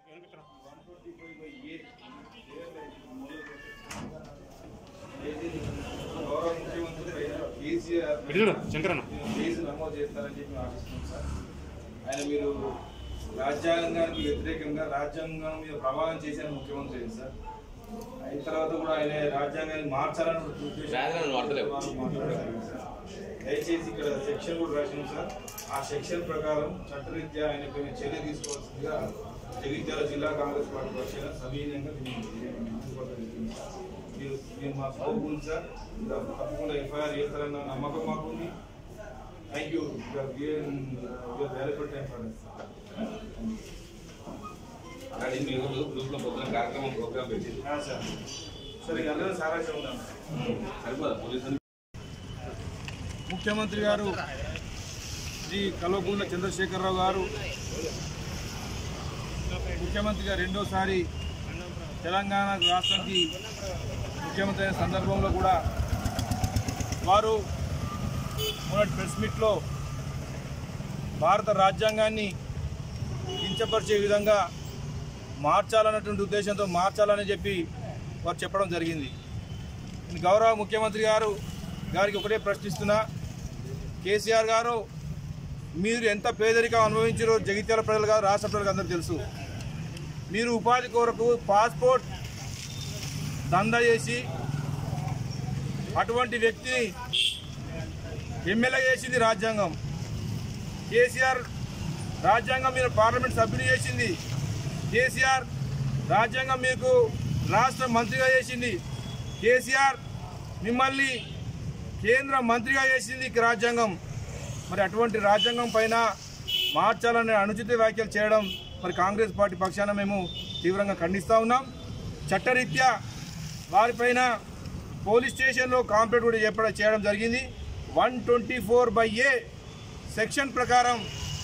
గౌరవ ముఖ్యమంత్రి పైన కేసీఆర్ ఇటు శంకరన్న కేసు నమోదు చేస్తారని చెప్పి మేము ఆశిస్తున్నాం సార్ ఆయన మీరు రాజ్యాంగానికి వ్యతిరేకంగా రాజ్యాంగం మీద ప్రభావం చేసిన ముఖ్యమంత్రి అయింది సార్ అయిన తర్వాత కూడా ఆయన రాజ్యాంగాన్ని మార్చాలని ఉద్దేశం- రాజ్యాంగాన్ని మార్చలేవు. వాళ్ళు మాట్లాడలేదు సార్. దయచేసి ఇక్కడ సెక్షన్ కూడా రాసినాం సార్ ఆ సెక్షన్ ప్రకారం చట్టరీత్యా ఆయన కొన్ని చర్య తీసుకోవాల్సిందిగా జగిత్యాల జిల్లా కాంగ్రెస్ పార్టీ పక్షాన సవినయంగా తెలియజేస్తున్నాం సార్. మీరు మీరు మా సౌకు ఉంది సార్ ఇలా తప్పకుండా ఎఫ్ఐఆర్ చేస్తారన్న నమ్మకం మాకు ఉంది thank you your valuable time for కానీ మీరు గ్రూప్ లో పొద్దున కార్యక్రమం ప్రోగ్రామ్ పెట్టింది సార్ సరే ఇక అందరూ సారాంశం ఉన్నాను సరిపోదా పోలీసులు ముఖ్యమంత్రి గారు శ్రీ కల్వకుంట్ల చంద్రశేఖరరావు గారు ముఖ్యమంత్రిగా రెండోసారి తెలంగాణ రాష్ట్రానికి ముఖ్యమంత్రి అయిన సందర్భంలో కూడా వారు మొన్నటి ప్రెస్ మీట్లో భారత రాజ్యాంగాన్ని కించపరిచే విధంగా మార్చాలన్నటువంటి ఉద్దేశంతో మార్చాలని చెప్పి వారు చెప్పడం జరిగింది నేను గౌరవ ముఖ్యమంత్రి గారు గారికి ఒకటే ప్రశ్నిస్తున్నా కేసీఆర్ గారు మీరు ఎంత పేదరికం అనుభవించారో జగిత్యాల ప్రజలు కాదు రాష్ట్ర ప్రజలకు అందరికీ తెలుసు మీరు ఉపాధి కొరకు పాస్పోర్ట్ దందా చేసి అటువంటి వ్యక్తిని ఎమ్మెల్యే చేసింది రాజ్యాంగం కేసీఆర్ రాజ్యాంగం మీరు పార్లమెంట్ సభ్యులు చేసింది కేసీఆర్ రాజ్యాంగం మీకు రాష్ట్ర మంత్రిగా చేసింది కేసీఆర్ మిమ్మల్ని కేంద్ర మంత్రిగా చేసింది ఈ రాజ్యాంగం మరి అటువంటి రాజ్యాంగం పైన మార్చాలనే అనుచిత వ్యాఖ్యలు చేయడం మరి కాంగ్రెస్ పార్టీ పక్షాన మేము తీవ్రంగా ఖండిస్తూ ఉన్నాం చట్టరీత్యా వారిపైన పోలీస్ స్టేషన్లో కాంప్లైంట్ కూడా చెప్పడం చేయడం జరిగింది one twenty four by A section ప్రకారం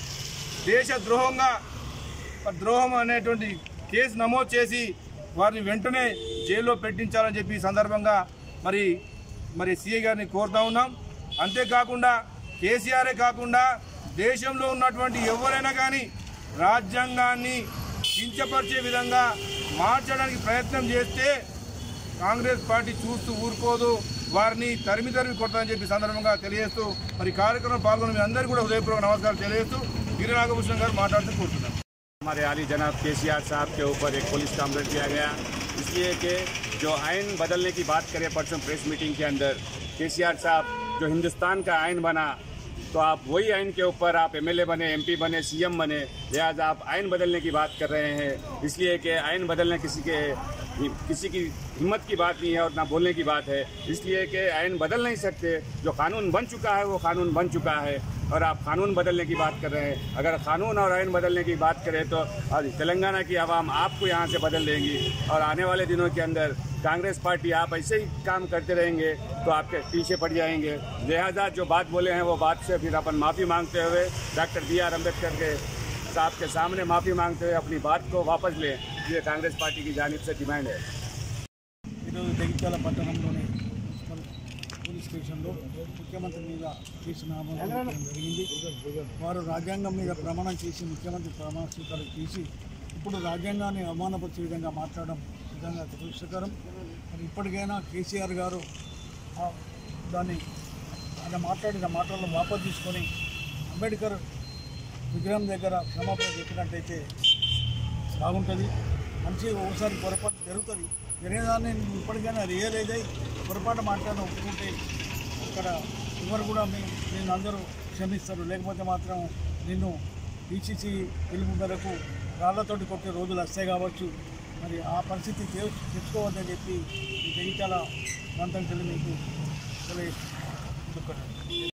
దేశ ద్రోహంగా ద్రోహం అనేటువంటి కేసు నమోదు చేసి వారిని వెంటనే జైల్లో పెట్టించాలని చెప్పి ఈ సందర్భంగా మరి మరి సీఏ గారిని కోరుతా ఉన్నాం అంతేకాకుండా కేసీఆరే కాకుండా దేశంలో ఉన్నటువంటి ఎవరైనా కానీ రాజ్యాంగాన్ని కించపరిచే విధంగా మార్చడానికి ప్రయత్నం చేస్తే కాంగ్రెస్ పార్టీ చూస్తూ ఊరుకోదు వారిని తరిమి తరిమి కొడతామని చెప్పి సందర్భంగా తెలియజేస్తూ మరి ఈ కార్యక్రమం పాల్గొన్న మీ అందరికీ కూడా హృదయపూర్వక నమస్కారం తెలియజేస్తూ గిరి నాగభూషణ్ గారు మాట్లాడుతూ కూర్చున్నాం हमारे आली जनाब के सी आर साहब के ऊपर एक पुलिस कंप्लेंट किया गया इसलिए कि जो आइन बदलने की बात करें परसों प्रेस मीटिंग के अंदर के सी आर साहब जो हिंदुस्तान का आइन बना तो आप वही आइन के ऊपर आप एमएलए बने एमपी बने सीएम बने लिहाजा आप आइन बदलने की बात कर रहे हैं इसलिए कि आइन बदलना किसी के किसी की हिम्मत की बात नहीं है और ना बोलने की बात है इसलिए कि आइन बदल नहीं सकते जो कानून बन चुका है वो कानून बन चुका है और आप कानून बदलने की बात कर रहे हैं अगर कानून और आइन बदलने की बात करें तो आज तेलंगाना की आवाम आपको यहाँ से बदल देंगी और आने वाले दिनों के अंदर कांग्रेस पार्टी आप ऐसे ही काम करते रहेंगे तो आपके पीछे पड़ जाएंगे लिहाजा जो बात बोले हैं वो बात से फिर अपन माफ़ी मांगते हुए डॉक्टर बी आर अम्बेडकर के साहब के सामने माफ़ी मांगते हुए अपनी बात को वापस लें ये कांग्रेस पार्टी की जानिब से डिमांड है ఈరోజు జగిత్యాల పట్టణంలోని మున్సిపల్ పోలీస్ స్టేషన్లో ముఖ్యమంత్రి మీద కేసు నామోదు చేయడం జరిగింది వారు రాజ్యాంగం మీద ప్రమాణం చేసి ముఖ్యమంత్రి ప్రమాణ స్వీకారం చేసి ఇప్పుడు రాజ్యాంగాన్ని అవమానపరిచే విధంగా మాట్లాడడం నిజంగా దురదృష్టకరం మరి ఇప్పటికైనా కేసీఆర్ గారు ఆ దాన్ని ఆయన మాట్లాడిన మాటలను వాపసు తీసుకొని అంబేద్కర్ విగ్రహం దగ్గర క్షమాపణ చెప్పినట్టయితే బాగుంటుంది మంచి ఒకసారి పొరపాటు జరుగుతుంది జరిగేదాన్ని నేను ఇప్పటికైనా రియలైజ్ అయ్యి పొరపాటు మాట్లాడిన ఒప్పుకుంటే అక్కడ ఎవరు కూడా మీ నేను అందరూ క్షమిస్తారు లేకపోతే మాత్రం నిన్ను పిసిసి పిలుపు మేరకు రాళ్లతోటి కొట్టే రోజులు వస్తాయి కావచ్చు మరి ఆ పరిస్థితి తె- తెచ్చుకోవద్దని చెప్పి ఈ జగిత్యాల ప్రాంతం మీకు తెలియజేస్తున్నాను